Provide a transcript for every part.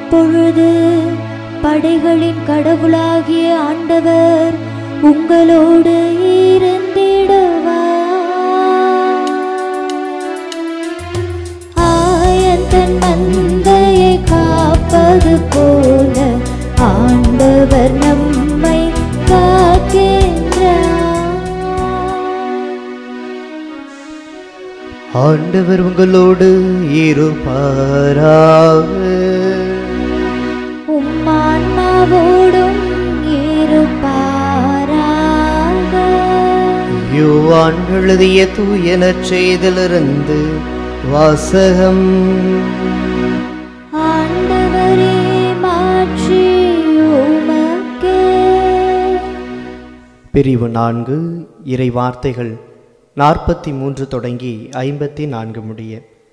அப்பொழுது படைகளின் கடவுளாகிய ஆண்டவர் உங்களோடு இருந்திடுவார் ஆயத்தன் மந்தையை காப்பது போல ஆண்டவர் நம்மை காக்கின்றார் ஆண்டவர் உங்களோடு இருப்பாராக உம்மான்மாவோடும் இருப்பாராக யோவான் எழுதிய தூய நற்செய்திலிருந்து வாசகம் ஆண்டவரே மாற்றி உமக்கே பிரிவு நான்கு இறை வார்த்தைகள் நாற்பத்தி மூன்று தொடங்கி ஐம்பத்தி நான்கு முடிய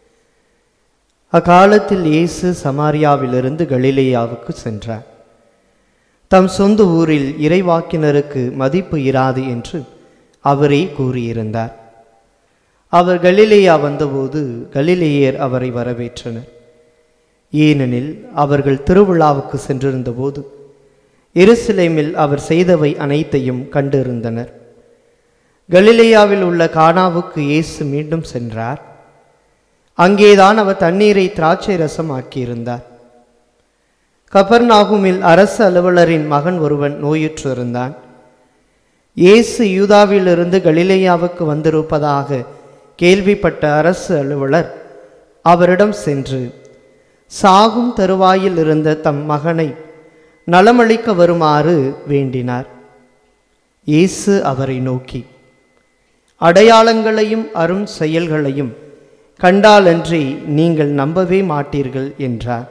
அக்காலத்தில் இயேசு சமாரியாவிலிருந்து கலிலேயாவுக்கு சென்றார் தம் சொந்த ஊரில் இறைவாக்கினருக்கு மதிப்பு இராது என்று அவரே கூறியிருந்தார் அவர் கலிலேயா வந்தபோது கலிலேயர் அவரை வரவேற்றனர் ஏனெனில் அவர்கள் திருவிழாவுக்கு சென்றிருந்தபோது எருசலேமில் அவர் செய்தவை அனைத்தையும் கண்டிருந்தனர் கலிலேயாவில் உள்ள கானாவுக்கு இயேசு மீண்டும் சென்றார் அங்கேதான் அவர் தண்ணீரை திராட்சை ரசம் ஆக்கியிருந்தார் கபர்நாகுமில் அரசு அலுவலரின் மகன் ஒருவன் நோயுற்று இருந்தான் இயேசு யூதாவிலிருந்து கலிலேயாவுக்கு வந்திருப்பதாக கேள்விப்பட்ட அரசு அலுவலர் அவரிடம் சென்று சாகும் தருவாயில் இருந்த தம் மகனை நலமளிக்க வருமாறு வேண்டினார் இயேசு அவரை நோக்கி அடையாளங்களையும் அரும் செயல்களையும் கண்டாலன்றி நீங்கள் நம்பவே மாட்டீர்கள் என்றார்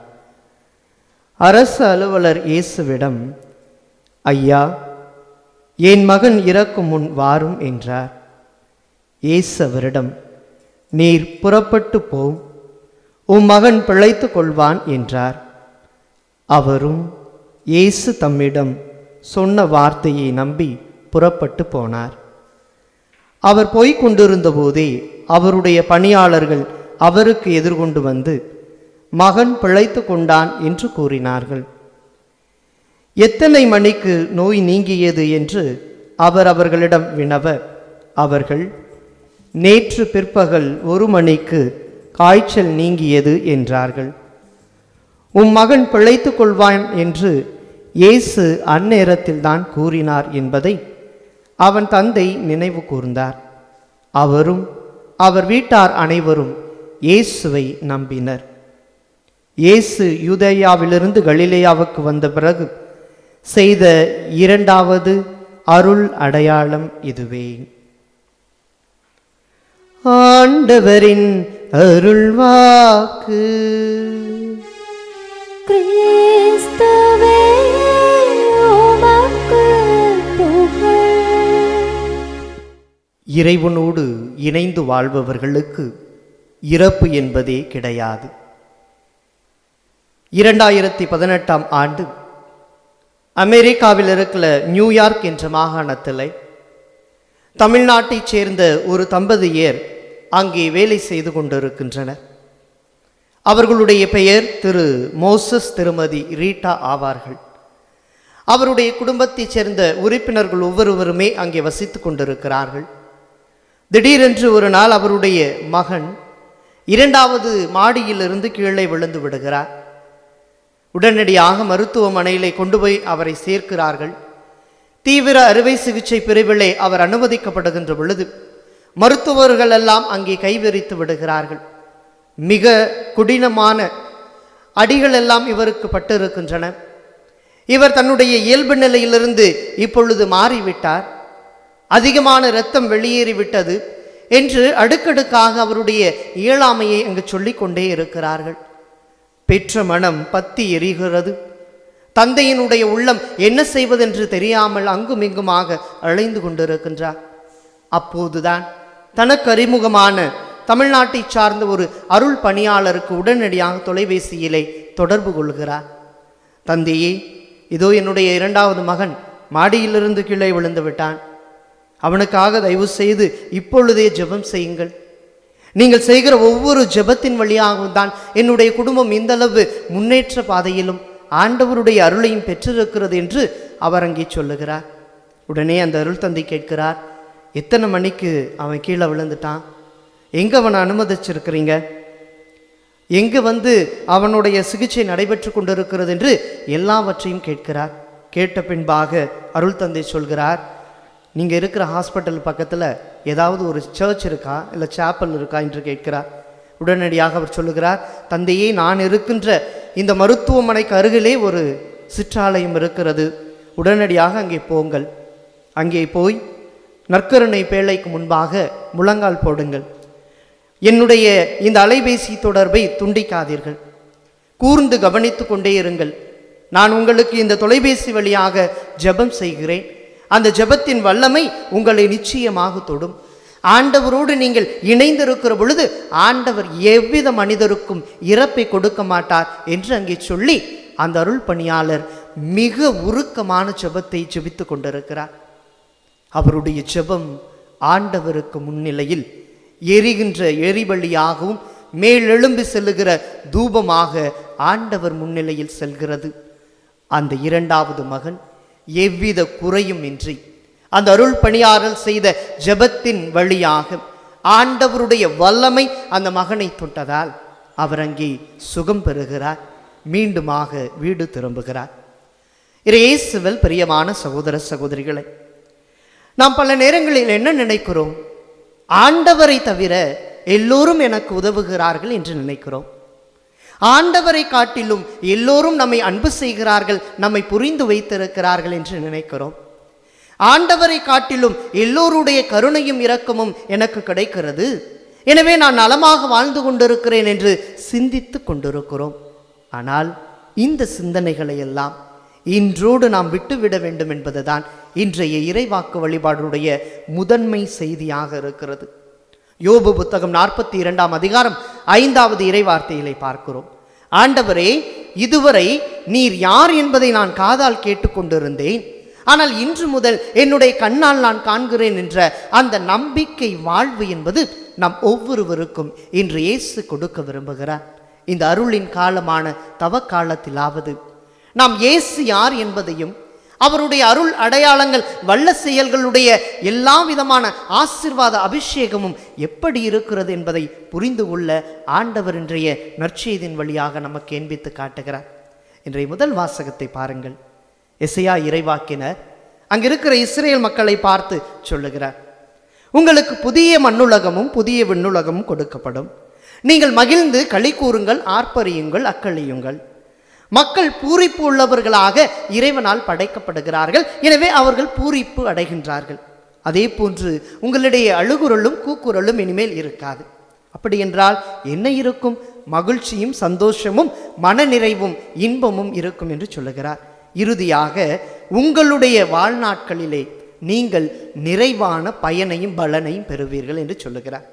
அரசு அலுவலர் இயேசுவிடம் ஐயா என் மகன் இறக்கும் முன் வாரும் என்றார் இயேசு அவரிடம் நீர் புறப்பட்டு போம் உம் மகன் பிழைத்து கொள்வான் என்றார் அவரும் இயேசு தம்மிடம் சொன்ன வார்த்தையை நம்பி புறப்பட்டு போனார் அவர் போய்க் கொண்டிருந்த போதே அவருடைய பணியாளர்கள் அவருக்கு எதிர்கொண்டு வந்து மகன் பிழைத்து கொண்டான் என்று கூறினார்கள் எத்தனை மணிக்கு நோய் நீங்கியது என்று அவர் அவர்களிடம் வினவ அவர்கள் நேற்று பிற்பகல் ஒரு மணிக்கு காய்ச்சல் நீங்கியது என்றார்கள் உம் மகன் பிழைத்துக் கொள்வான் என்று இயேசு அந்நேரத்தில்தான் கூறினார் என்பதை அவன் தந்தை நினைவு கூர்ந்தார் அவரும் அவர் வீட்டார் அனைவரும் இயேசுவை நம்பினர் இயேசு யூதேயாவிலிருந்து கலிலேயாவுக்கு வந்த பிறகு செய்த இரண்டாவது அருள் அடையாளம் இதுவே ஆண்டவரின் அருள்வாக்கு கிறிஸ்துவே உமக்கு புகழ் இறைவனோடு இணைந்து வாழ்பவர்களுக்கு இறப்பு என்பதே கிடையாது இரண்டாயிரத்தி பதினெட்டாம் ஆண்டு அமெரிக்காவில் இருக்கிற நியூயார்க் என்ற மாகாணத்தில் தமிழ்நாட்டைச் சேர்ந்த ஒரு தம்பதியர் அங்கே வேலை செய்து கொண்டிருக்கின்றனர் அவர்களுடைய பெயர் திரு மோசஸ் திருமதி ரீட்டா ஆவார்கள் அவருடைய குடும்பத்தைச் சேர்ந்த உறுப்பினர்கள் ஒவ்வொருவருமே அங்கே வசித்துக் கொண்டிருக்கிறார்கள் திடீரென்று ஒரு நாள் அவருடைய மகன் இரண்டாவது மாடியிலிருந்து கீழே விழுந்து விடுகிறார் உடனடியாக மருத்துவமனையிலே கொண்டு போய் அவரை சேர்க்கிறார்கள் தீவிர அறுவை சிகிச்சை பிரிவிலே அவர் அனுமதிக்கப்படுகின்ற பொழுது மருத்துவர்கள் எல்லாம் அங்கே கைவிரித்து விடுகிறார்கள் மிக குடினமான அடிகள் எல்லாம் இவருக்கு பட்டிருக்கின்றன இவர் தன்னுடைய இயல்பு நிலையிலிருந்து இப்பொழுது மாறிவிட்டார் அதிகமான இரத்தம் வெளியேறிவிட்டது என்று அடுக்கடுக்காக அவருடைய இயலாமையை அங்கு சொல்லிக்கொண்டே இருக்கிறார்கள் பெற்ற மனம் பத்தி எரிகிறது தந்தையினுடைய உள்ளம் என்ன செய்வதென்று தெரியாமல் அங்கும் இங்குமாக அலைந்து கொண்டிருக்கின்றார் அப்போதுதான் தனக்கு அறிமுகமான தமிழ்நாட்டை சார்ந்த ஒரு அருள் பணியாளருக்கு உடனடியாக தொலைபேசியிலே தொடர்பு கொள்கிறார் தந்தையே இதோ என்னுடைய இரண்டாவது மகன் மாடியிலிருந்து கீழே விழுந்து விட்டான் அவனுக்காக தயவு செய்து இப்பொழுதே ஜெபம் செய்யுங்கள் நீங்கள் செய்கிற ஒவ்வொரு ஜெபத்தின் வழியாகவும் தான் என்னுடைய குடும்பம் இந்தளவு முன்னேற்ற பாதையிலும் ஆண்டவருடைய அருளையும் பெற்றிருக்கிறது என்று அவர் அங்கே சொல்லுகிறார் உடனே அந்த அருள் தந்தை கேட்கிறார் எத்தனை மணிக்கு அவன் கீழே விழுந்துட்டான் எங்கே அவனை அனுமதிச்சிருக்கிறீங்க எங்கு வந்து அவனுடைய சிகிச்சை நடைபெற்று கொண்டிருக்கிறது என்று எல்லாவற்றையும் கேட்கிறார் கேட்ட பின்பாக அருள் தந்தை சொல்கிறார் நீங்கள் இருக்கிற ஹாஸ்பிட்டல் பக்கத்தில் ஏதாவது ஒரு சர்ச் இருக்கா இல்லை சாப்பல் இருக்கா என்று கேட்கிறார் உடனடியாக அவர் சொல்லுகிறார் தந்தையே நான் இருக்கின்ற இந்த மருத்துவமனைக்கு அருகிலே ஒரு சிற்றாலயம் இருக்கிறது உடனடியாக அங்கே போங்கள் அங்கே போய் நற்கருணை பேழைக்கு முன்பாக முழங்கால் போடுங்கள் என்னுடைய இந்த அலைபேசி தொடர்பை துண்டிக்காதீர்கள் கூர்ந்து கவனித்து கொண்டே இருங்கள் நான் உங்களுக்கு இந்த தொலைபேசி வழியாக ஜெபம் செய்கிறேன் அந்த ஜெபத்தின் வல்லமை உங்களை நிச்சயமாக தொடும் ஆண்டவரோடு நீங்கள் இணைந்திருக்கிற பொழுது ஆண்டவர் எவ்வித மனிதருக்கும் இறப்பை கொடுக்க மாட்டார் என்று அங்கே சொல்லி அந்த அருள் பணியாளர் மிக உருக்கமான ஜெபத்தை ஜெபித்து கொண்டிருக்கிறார் அவருடைய ஜெபம் ஆண்டவருக்கு முன்னிலையில் எரிகின்ற எரிபலியாகவும் மேலெழும்பி செல்லுகிற தூபமாக ஆண்டவர் முன்னிலையில் செல்கிறது அந்த இரண்டாவது மகன் எவ்வித குறையும் இன்றி அந்த அருள் பணியாளர் செய்த ஜெபத்தின் வழியாக ஆண்டவருடைய வல்லமை அந்த மகனை தொட்டதால் அவர் அங்கே சுகம் பெறுகிறார் மீண்டுமாக வீடு திரும்புகிறார் இயேசுவில் பிரியமான சகோதர சகோதரிகளை நாம் பல நேரங்களில் என்ன நினைக்கிறோம் ஆண்டவரை தவிர எல்லோரும் எனக்கு உதவுகிறார்கள் என்று நினைக்கிறோம் ஆண்டவரை காட்டிலும் எல்லோரும் நம்மை அன்பு செய்கிறார்கள் நம்மை புரிந்து வைத்திருக்கிறார்கள் என்று நினைக்கிறோம் ஆண்டவரை காட்டிலும் எல்லோருடைய கருணையும் இரக்கமும் எனக்கு கிடைக்கிறது எனவே நான் நலமாக வாழ்ந்து கொண்டிருக்கிறேன் என்று சிந்தித்து கொண்டிருக்கிறோம் ஆனால் இந்த சிந்தனைகளை எல்லாம் இன்றோடு நாம் விட்டுவிட வேண்டும் என்பதுதான் இன்றைய இறைவாக்கு வழிபாடுடைய முதன்மை செய்தியாக இருக்கிறது யோபு புத்தகம் நாற்பத்தி இரண்டாம் அதிகாரம் ஐந்தாவது இறைவார்த்தைகளை பார்க்கிறோம் ஆண்டவரே இதுவரை நீர் யார் என்பதை நான் காதால் கேட்டுக்கொண்டிருந்தேன் ஆனால் இன்று முதல் என்னுடைய கண்ணால் நான் காண்கிறேன் என்ற அந்த நம்பிக்கை வாழ்வு என்பது நம் ஒவ்வொருவருக்கும் இன்று இயேசு கொடுக்க விரும்புகிறார் இந்த அருளின் காலமான தவக்காலத்திலாவது நாம் இயேசு யார் என்பதையும் அவருடைய அருள் அடையாளங்கள் வல்ல செயல்களுடைய எல்லா விதமான ஆசிர்வாத அபிஷேகமும் எப்படி இருக்கிறது என்பதை புரிந்து கொள்ள ஆண்டவர் இன்றைய நற்செய்தின் வழியாக நமக்கு என்பித்து காட்டுகிறார் இன்றைய முதல் வாசகத்தை பாருங்கள் எசையா இறைவாக்கினர் அங்கிருக்கிற இஸ்ரேல் மக்களை பார்த்து சொல்லுகிறார் உங்களுக்கு புதிய மண்ணுலகமும் புதிய விண்ணுலகமும் கொடுக்கப்படும் நீங்கள் மகிழ்ந்து களி கூறுங்கள் ஆர்ப்பரியுங்கள் அக்களியுங்கள் மக்கள் பூரிப்பு உள்ளவர்களாக இறைவனால் படைக்கப்படுகிறார்கள் எனவே அவர்கள் பூரிப்பு அடைகின்றார்கள் அதே போன்று உங்களிடையே அழுகுரலும் கூக்குரலும் இனிமேல் இருக்காது அப்படி என்றால் என்ன இருக்கும் மகிழ்ச்சியும் சந்தோஷமும் மனநிறைவும் இன்பமும் இருக்கும் என்று சொல்லுகிறார் இறுதியாக உங்களுடைய வாழ்நாட்களிலே நீங்கள் நிறைவான பயனையும் பலனையும் பெறுவீர்கள் என்று சொல்லுகிறார்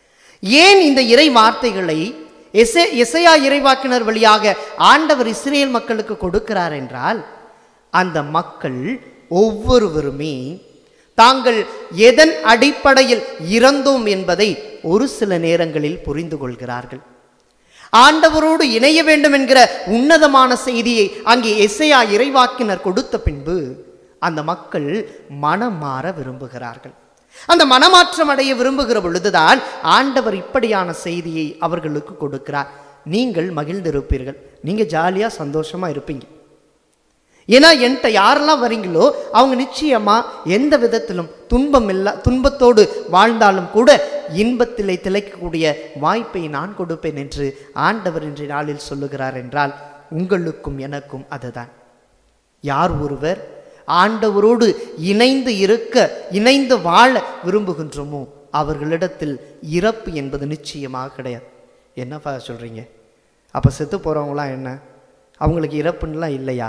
ஏன் இந்த இறை வார்த்தைகளை எசே எசையா இறைவாக்கினர் வழியாக ஆண்டவர் இஸ்ரேல் மக்களுக்கு கொடுக்கிறார் என்றால் அந்த மக்கள் ஒவ்வொருவருமே தாங்கள் எதன் அடிப்படையில் இறந்தோம் என்பதை ஒரு சில நேரங்களில் புரிந்து கொள்கிறார்கள் ஆண்டவரோடு இணைய வேண்டும் என்கிற உன்னதமான செய்தியை அங்கே எசையா இறைவாக்கினர் கொடுத்த பின்பு அந்த மக்கள் மனம் மாற விரும்புகிறார்கள் அந்த மனமாற்றம் அடைய விரும்புகிற பொழுதுதான் ஆண்டவர் இப்படியான செய்தியை அவர்களுக்கு கொடுக்கிறார் நீங்கள் மகிழ்ந்திருப்பீர்கள் நீங்க ஜாலியா சந்தோஷமா இருப்பீங்க ஏன்னா என்கிட்ட யாரெல்லாம் வரீங்களோ அவங்க நிச்சயமா எந்த விதத்திலும் துன்பம் இல்ல துன்பத்தோடு வாழ்ந்தாலும் கூட இன்பத்திலே திளைக்கக்கூடிய வாய்ப்பை நான் கொடுப்பேன் என்று ஆண்டவர் இன்றைய நாளில் சொல்லுகிறார் என்றால் உங்களுக்கும் எனக்கும் அதுதான் யார் ஒருவர் ஆண்டவரோடு இணைந்து இருக்க இணைந்து வாழ விரும்புகின்றோமோ அவர்களிடத்தில் இறப்பு என்பது நிச்சயமாக கிடையாது என்னப்பா சொல்கிறீங்க அப்போ செத்து போகிறவங்களாம் என்ன அவங்களுக்கு இறப்புன்னெலாம் இல்லையா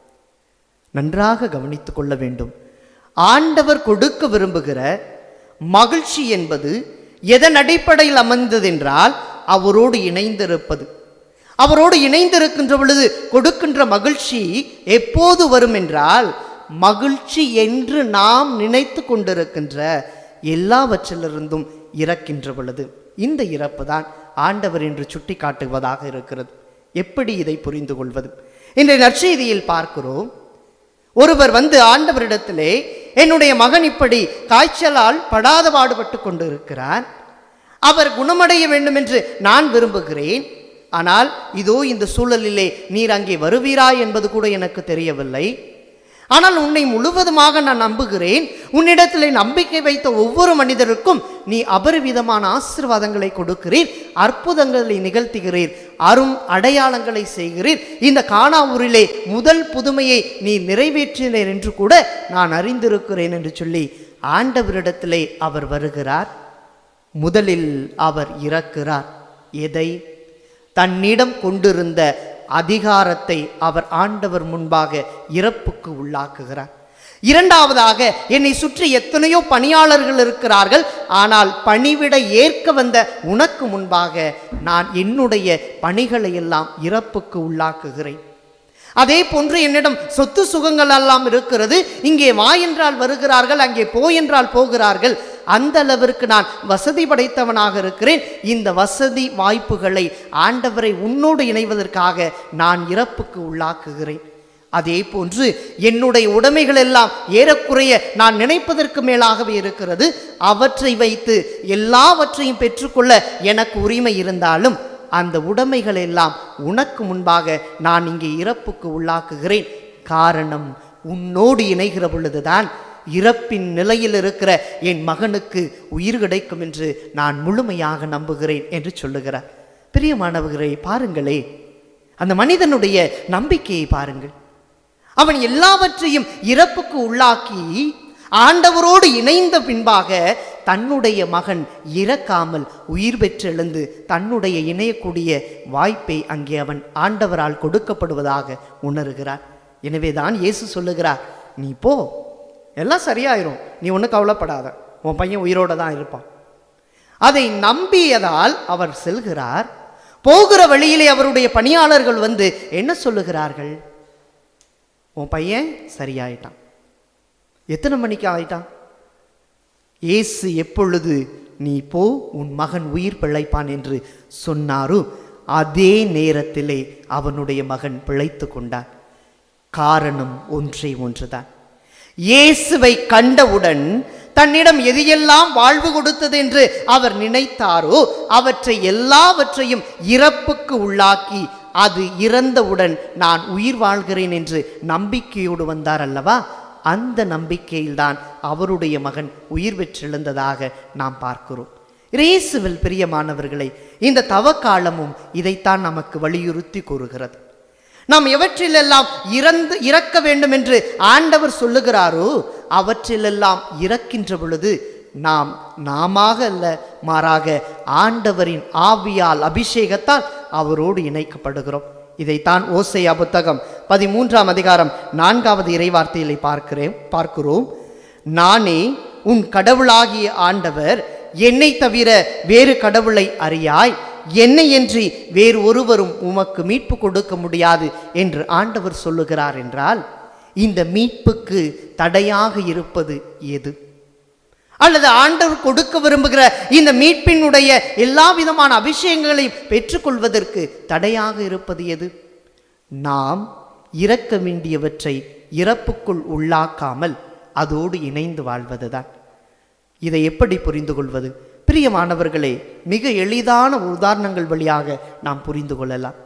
நன்றாக கவனித்து கொள்ள வேண்டும் ஆண்டவர் கொடுக்க விரும்புகிற மகிழ்ச்சி என்பது எதன் அடிப்படையில் அமைந்ததென்றால் அவரோடு இணைந்திருப்பது அவரோடு இணைந்திருக்கின்ற பொழுது கொடுக்கின்ற மகிழ்ச்சி எப்போது வரும் என்றால் மகிழ்ச்சி என்று நாம் நினைத்து கொண்டிருக்கின்ற எல்லாவற்றிலிருந்தும் இறக்கின்ற பொழுது இந்த இறப்பு தான் ஆண்டவர் என்று சுட்டி காட்டுவதாக இருக்கிறது எப்படி இதை புரிந்து கொள்வது இன்றைய நற்செய்தியில் பார்க்கிறோம் ஒருவர் வந்து ஆண்டவரிடத்திலே என்னுடைய மகன் இப்படி காய்ச்சலால் படாத பாடுபட்டு கொண்டிருக்கிறார் அவர் குணமடைய வேண்டும் என்று நான் விரும்புகிறேன் ஆனால் இதோ இந்த சூழலிலே நீர் அங்கே வருவீரா என்பது கூட எனக்கு தெரியவில்லை ஆனால் உன்னை முழுவதுமாக நான் நம்புகிறேன் உன்னிடத்திலே நம்பிக்கை வைத்த ஒவ்வொரு மனிதருக்கும் நீ அபரிவிதமான ஆசீர்வாதங்களை கொடுக்கிறீர் அற்புதங்களை நிகழ்த்துகிறீர் அரும் அடையாளங்களை செய்கிறீர் இந்த காணா ஊரிலே முதல் புதுமையை நீ நிறைவேற்றினீர் என்று கூட நான் அறிந்திருக்கிறேன் என்று சொல்லி ஆண்டவரிடத்திலே அவர் வருகிறார் முதலில் அவர் இறக்கிறார் எதை தன்னிடம் கொண்டிருந்த அதிகாரத்தை அவர் ஆண்டவர் முன்பாக இறப்புக்கு உள்ளாக்குகிறார் இரண்டாவதாக என்னை சுற்றி எத்தனையோ பணியாளர்கள் இருக்கிறார்கள் ஆனால் பணிவிட ஏற்க வந்த உனக்கு முன்பாக நான் என்னுடைய பணிகளை எல்லாம் இறப்புக்கு உள்ளாக்குகிறேன் அதே போன்று என்னிடம் சொத்து சுகங்கள் எல்லாம் இருக்கிறது இங்கே வா என்றால் வருகிறார்கள் அங்கே போ என்றால் போகிறார்கள் அந்த அளவிற்கு நான் வசதி படைத்தவனாக இருக்கிறேன் இந்த வசதி வாய்ப்புகளை ஆண்டவரை உன்னோடு இணைவதற்காக நான் இறப்புக்கு உள்ளாக்குகிறேன் அதே போன்று என்னுடைய உடைமைகள் எல்லாம் ஏறக்குறைய நான் நினைப்பதற்கு மேலாகவே இருக்கிறது அவற்றை வைத்து எல்லாவற்றையும் பெற்றுக்கொள்ள எனக்கு உரிமை இருந்தாலும் அந்த உடைமைகள் எல்லாம் உனக்கு முன்பாக நான் இங்கே இறப்புக்கு உள்ளாக்குகிறேன் காரணம் உன்னோடு இணைகிற பொழுதுதான் இறப்பின் நிலையில் இருக்கிற என் மகனுக்கு உயிர் கிடைக்கும் என்று நான் முழுமையாக நம்புகிறேன் என்று சொல்லுகிறார் பிரியமானவர்களை பாருங்களே அந்த மனிதனுடைய நம்பிக்கையை பாருங்கள் அவன் எல்லாவற்றையும் இறப்புக்கு உள்ளாக்கி ஆண்டவரோடு இணைந்த பின்பாக தன்னுடைய மகன் இறக்காமல் உயிர் பெற்றெழுந்து தன்னுடைய இணையக்கூடிய வாய்ப்பை அங்கே அவன் ஆண்டவரால் கொடுக்கப்படுவதாக உணர்கிறார் எனவேதான் இயேசு சொல்லுகிறார் நீ போ எல்லாம் சரியாயிரும் நீ ஒன்றும் கவலைப்படாத உன் பையன் உயிரோட தான் இருப்பான் அதை நம்பியதால் அவர் செல்கிறார் போகிற வழியிலே அவருடைய பணியாளர்கள் வந்து என்ன சொல்லுகிறார்கள் உன் பையன் சரியாயிட்டான் எத்தனை மணிக்கு ஆயிட்டான் இயேசு எப்பொழுது நீ போ உன் மகன் உயிர் பிழைப்பான் என்று சொன்னாரோ அதே நேரத்திலே அவனுடைய மகன் பிழைத்து கொண்டான் காரணம் ஒன்றே ஒன்றுதான் இயேசுவை கண்டவுடன் தன்னிடம் எதையெல்லாம் வாழ்வு கொடுத்தது என்று அவர் நினைத்தாரோ அவற்றை எல்லாவற்றையும் இறப்புக்கு உள்ளாக்கி அது இறந்தவுடன் நான் உயிர் வாழ்கிறேன் என்று நம்பிக்கையோடு வந்தார் அல்லவா அந்த நம்பிக்கையில்தான் அவருடைய மகன் உயிர் பெற்றெழுந்ததாக நாம் பார்க்கிறோம் இயேசுவில் பிரியமானவர்களை இந்த தவக்காலமும் இதைத்தான் நமக்கு வலியுறுத்தி கூறுகிறது நாம் எவற்றிலெல்லாம் இறந்து இறக்க வேண்டும் என்று ஆண்டவர் சொல்லுகிறாரோ அவற்றிலெல்லாம் இறக்கின்ற பொழுது நாம் நாமாக அல்ல மாறாக ஆண்டவரின் ஆவியால் அபிஷேகத்தால் அவரோடு இணைக்கப்படுகிறோம் இதைத்தான் ஓசையா புத்தகம் பதிமூன்றாம் அதிகாரம் நான்காவது இறைவார்த்தையிலே பார்க்கிறேன் பார்க்கிறோம் நானே உன் கடவுளாகிய ஆண்டவர் என்னை தவிர வேறு கடவுளை அறியாய் என்னையன்றி வேறு ஒருவரும் உமக்கு மீட்பு கொடுக்க முடியாது என்று ஆண்டவர் சொல்லுகிறார் என்றால் இந்த மீட்புக்கு தடையாக இருப்பது எது அல்லது ஆண்டவர் கொடுக்க விரும்புகிற இந்த மீட்பினுடைய எல்லா விதமான அபிஷேகங்களையும் பெற்றுக்கொள்வதற்கு தடையாக இருப்பது எது நாம் இறக்க வேண்டியவற்றை இறப்புக்குள் உள்ளாக்காமல் அதோடு இணைந்து வாழ்வதுதான் இதை எப்படி புரிந்து கொள்வது பிரியமானவர்களே மிக எளிதான உதாரணங்கள் வழியாக நாம் புரிந்து கொள்ளலாம்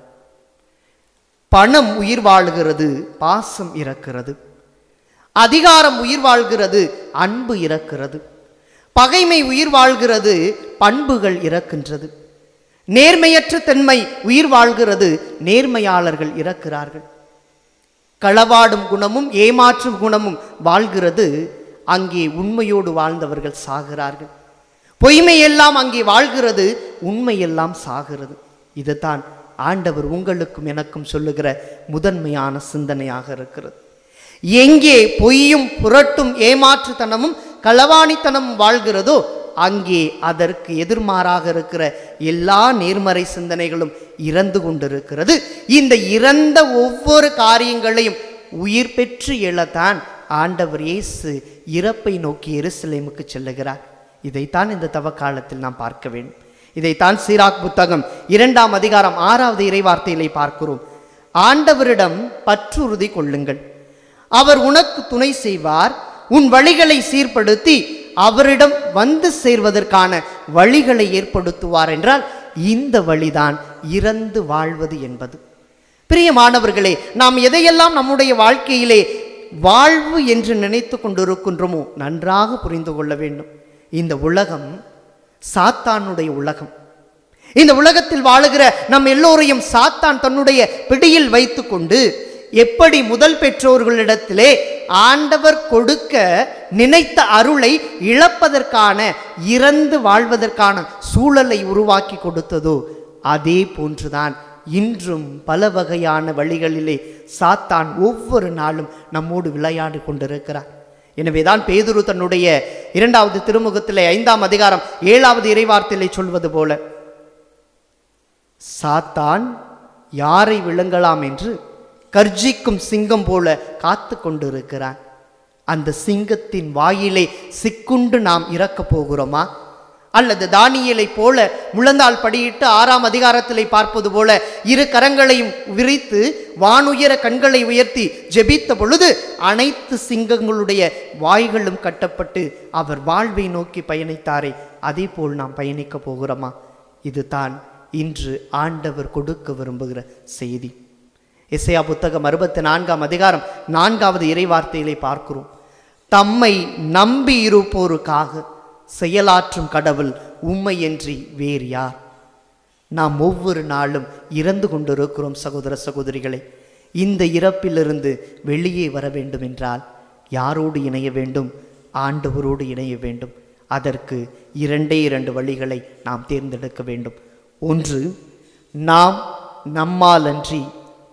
பணம் உயிர் வாழ்கிறது பாசம் இறக்கிறது அதிகாரம் உயிர் வாழ்கிறது அன்பு இறக்கிறது பகைமை உயிர் வாழ்கிறது பண்புகள் இறக்கின்றது நேர்மையற்ற தன்மை உயிர் வாழ்கிறது நேர்மையாளர்கள் இறக்கிறார்கள் களவாடும் குணமும் ஏமாற்றும் குணமும் வாழ்கிறது அங்கே உண்மையோடு வாழ்ந்தவர்கள் சாகிறார்கள் பொய்மையெல்லாம் அங்கே வாழ்கிறது உண்மையெல்லாம் சாகிறது இதுதான் ஆண்டவர் உங்களுக்கும் எனக்கும் சொல்லுகிற முதன்மையான சிந்தனையாக இருக்கிறது எங்கே பொய்யும் புரட்டும் ஏமாற்றுத்தனமும் களவாணித்தனமும் வாழ்கிறதோ அங்கே அதற்கு எதிர்மாறாக இருக்கிற எல்லா நேர்மறை சிந்தனைகளும் இறந்து கொண்டிருக்கிறது இந்த இறந்த ஒவ்வொரு காரியங்களையும் உயிர் பெற்று எழத்தான் ஆண்டவர் இயேசு இறப்பை நோக்கி எருசலேமுக்கு செல்லுகிறார் இதைத்தான் இந்த தவ காலத்தில் நாம் பார்க்க வேண்டும் இதைத்தான் சீராக் புத்தகம் இரண்டாம் அதிகாரம் ஆறாவது இறைவார்த்தையிலே பார்க்கிறோம் ஆண்டவரிடம் பற்றுறுதி கொள்ளுங்கள் அவர் உனக்கு துணை செய்வார் உன் வழிகளை சீர்படுத்தி அவரிடம் வந்து சேர்வதற்கான வழிகளை ஏற்படுத்துவார் என்றால் இந்த வழிதான் இறந்து வாழ்வது என்பது பிரியமானவர்களே நாம் எதையெல்லாம் நம்முடைய வாழ்க்கையிலே வாழ்வு என்று நினைத்து கொண்டிருக்கின்றோமோ நன்றாக புரிந்து கொள்ள வேண்டும் இந்த உலகம் சாத்தானுடைய உலகம் இந்த உலகத்தில் வாழுகிற நம் எல்லோரையும் சாத்தான் தன்னுடைய பிடியில் வைத்துக்கொண்டு எப்படி முதல் பெற்றோர்களிடத்திலே ஆண்டவர் கொடுக்க நினைத்த அருளை இழப்பதற்கான இறந்து வாழ்வதற்கான சூழலை உருவாக்கி கொடுத்ததோ அதே போன்றுதான் இன்றும் பல வகையான வழிகளிலே சாத்தான் ஒவ்வொரு நாளும் நம்மோடு விளையாடி கொண்டிருக்கிறார் எனவேதான் பேதுரு தன்னுடைய இரண்டாவது திருமுகத்திலே ஐந்தாம் அதிகாரம் ஏழாவது இறைவார்த்தையிலே சொல்வது போல சாத்தான் யாரை விழுங்கலாம் என்று கர்ஜிக்கும் சிங்கம் போல காத்து கொண்டிருக்கிறான் அந்த சிங்கத்தின் வாயிலே சிக்குண்டு நாம் இறக்கப் போகிறோமா அல்லது தானியலை போல முழந்தால் படியிட்டு ஆறாம் அதிகாரத்திலே பார்ப்பது போல இரு கரங்களையும் விரித்து வானுயர கண்களை உயர்த்தி ஜெபித்த பொழுது அனைத்து சிங்கங்களுடைய வாய்களும் கட்டப்பட்டு அவர் வாழ்வை நோக்கி பயணித்தாரே அதே போல் நாம் பயணிக்க போகிறோமா இதுதான் இன்று ஆண்டவர் கொடுக்க விரும்புகிற செய்தி இசையா புத்தகம் அறுபத்தி நான்காம் அதிகாரம் நான்காவது இறைவார்த்தையிலே பார்க்கிறோம் தம்மை நம்பி இருப்போருக்காக செயலாற்றும் கடவுள் உண்மையன்றி வேறு யார் நாம் ஒவ்வொரு நாளும் இறந்து கொண்டிருக்கிறோம் சகோதர சகோதரிகளே இந்த இறப்பிலிருந்து வெளியே வர வேண்டும் என்றால் யாரோடு இணைய வேண்டும் ஆண்டவரோடு இணைய வேண்டும் அதற்கு இரண்டே இரண்டு வழிகளை நாம் தேர்ந்தெடுக்க வேண்டும் ஒன்று நாம் நம்மால் அன்றி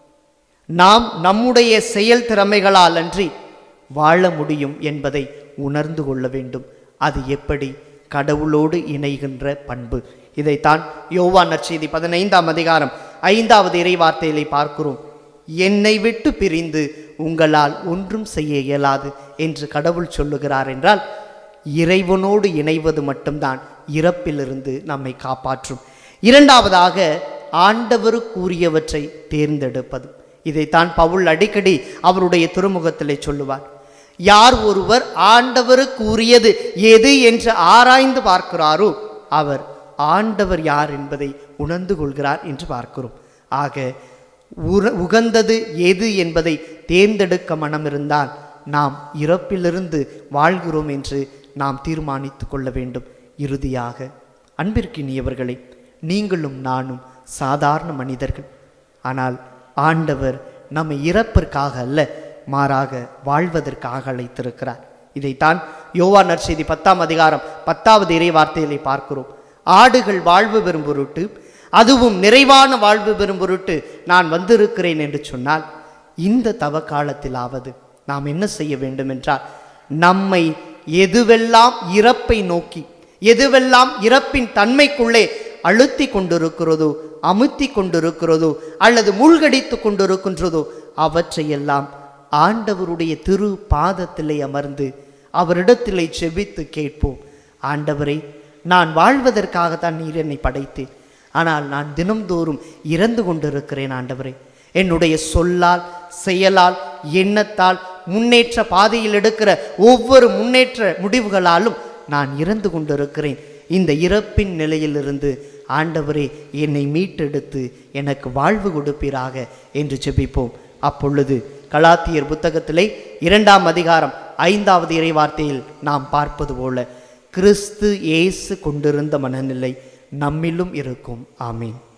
நாம் நம்முடைய செயல் திறமைகளால் அன்றி வாழ முடியும் என்பதை உணர்ந்து கொள்ள வேண்டும் அது எப்படி கடவுளோடு இணைகின்ற பண்பு இதைத்தான் யோவான் நற்செய்தி பதினைந்தாம் அதிகாரம் ஐந்தாவது இறைவார்த்தையிலே பார்க்கிறோம் என்னை விட்டு பிரிந்து உங்களால் ஒன்றும் செய்ய இயலாது என்று கடவுள் சொல்லுகிறார் என்றால் இறைவனோடு இணைவது மட்டும்தான் இறப்பிலிருந்து நம்மை காப்பாற்றும் இரண்டாவதாக ஆண்டவர் கூறியவற்றை தேர்ந்தெடுப்பது இதைத்தான் பவுல் அடிக்கடி அவருடைய திருமுகத்திலே சொல்லுவார் யார் ஒருவர் ஆண்டவர் கூறியது எது என்று ஆராய்ந்து பார்க்கிறாரோ அவர் ஆண்டவர் யார் என்பதை உணர்ந்து கொள்கிறார் என்று பார்க்கிறோம் ஆக உர உகந்தது எது என்பதை தேர்ந்தெடுக்க மனம் இருந்தால் நாம் இறப்பிலிருந்து வாழ்கிறோம் என்று நாம் தீர்மானித்து கொள்ள வேண்டும் இறுதியாக அன்பிற்கினியவர்களே நீங்களும் நானும் சாதாரண மனிதர்கள் ஆனால் ஆண்டவர் நம்மை இறப்பிற்காக அல்ல மாறாக வாழ்வதற்காக அழைத்திருக்கிறார் இதைத்தான் யோவா நற்செய்தி பத்தாம் அதிகாரம் பத்தாவது இறை வார்த்தையிலே பார்க்கிறோம் ஆடுகள் வாழ்வு பெறும் பொருட்டு அதுவும் நிறைவான வாழ்வு பெறும் பொருட்டு நான் வந்திருக்கிறேன் என்று சொன்னால் இந்த தவ காலத்திலாவது நாம் என்ன செய்ய வேண்டும் என்றால் நம்மை எதுவெல்லாம் இறப்பை நோக்கி எதுவெல்லாம் இறப்பின் தன்மைக்குள்ளே அழுத்தி கொண்டிருக்கிறதோ அமுத்தி கொண்டிருக்கிறதோ அல்லது மூழ்கடித்து கொண்டிருக்கின்றதோ அவற்றையெல்லாம் ஆண்டவருடைய திரு பாதத்திலே அமர்ந்து அவரிடத்திலே செபித்து கேட்போம் ஆண்டவரே நான் வாழ்வதற்காகத்தான் நீர் என்னை படைத்தேன் ஆனால் நான் தினம்தோறும் இறந்து கொண்டிருக்கிறேன் ஆண்டவரே என்னுடைய சொல்லால் செயலால் எண்ணத்தால் முன்னேற்ற பாதையில் எடுக்கிற ஒவ்வொரு முன்னேற்ற முடிவுகளாலும் நான் இறந்து கொண்டிருக்கிறேன் இந்த இறப்பின் நிலையிலிருந்து ஆண்டவரே என்னை மீட்டெடுத்து எனக்கு வாழ்வு கொடுப்பீராக என்று ஜெபிப்போம் அப்பொழுது கலாத்தியர் புத்தகத்திலே இரண்டாம் அதிகாரம் ஐந்தாவது இறைவார்த்தையில் நாம் பார்ப்பது போல கிறிஸ்து இயேசு கொண்டிருந்த மனநிலை நம்மிலும் இருக்கும் ஆமீன்